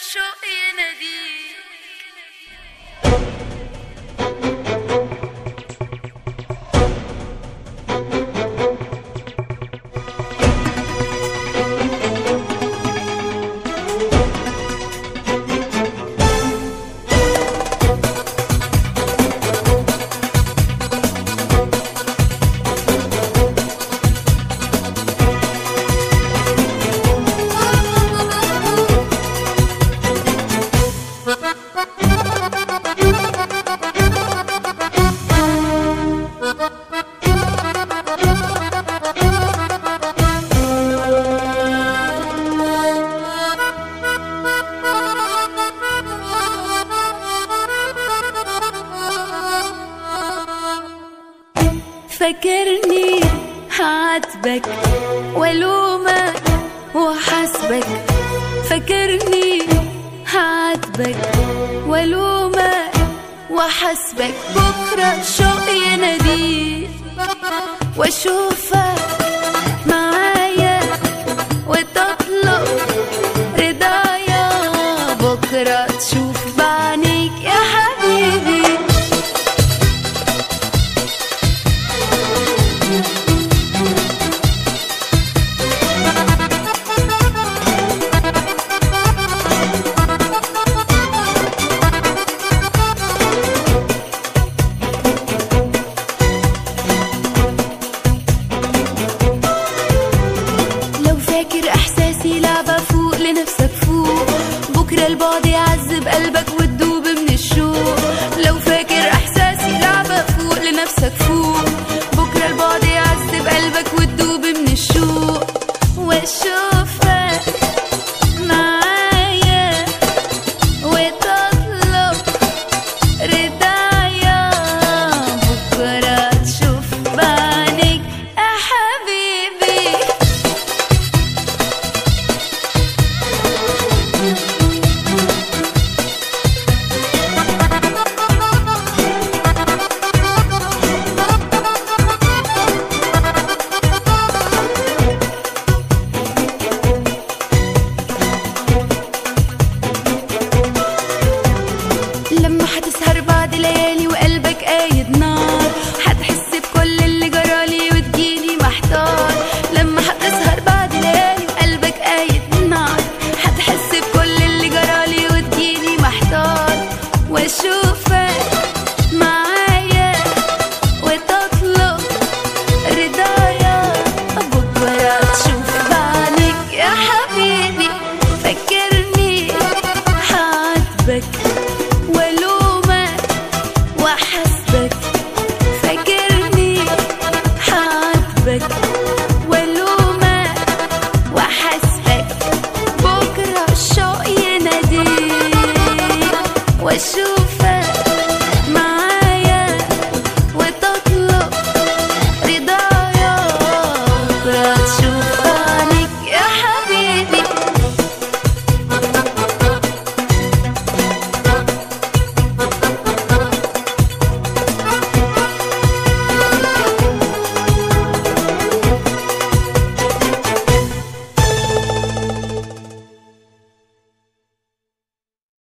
الشوق يناديك فاكرني هعاتبك والومك وحاسبك فاكرني هعاتبك والومك وحاسبك بكره الشوق يناديك واشوفك معايا وتطلب رضايا بكره تشوف بعينيك يا حبيبي لو فاكر احساسي لعبة فوق لنفسك فوق بكرة البعد يعذب قلبك وتدوب من الشوق لو فاكر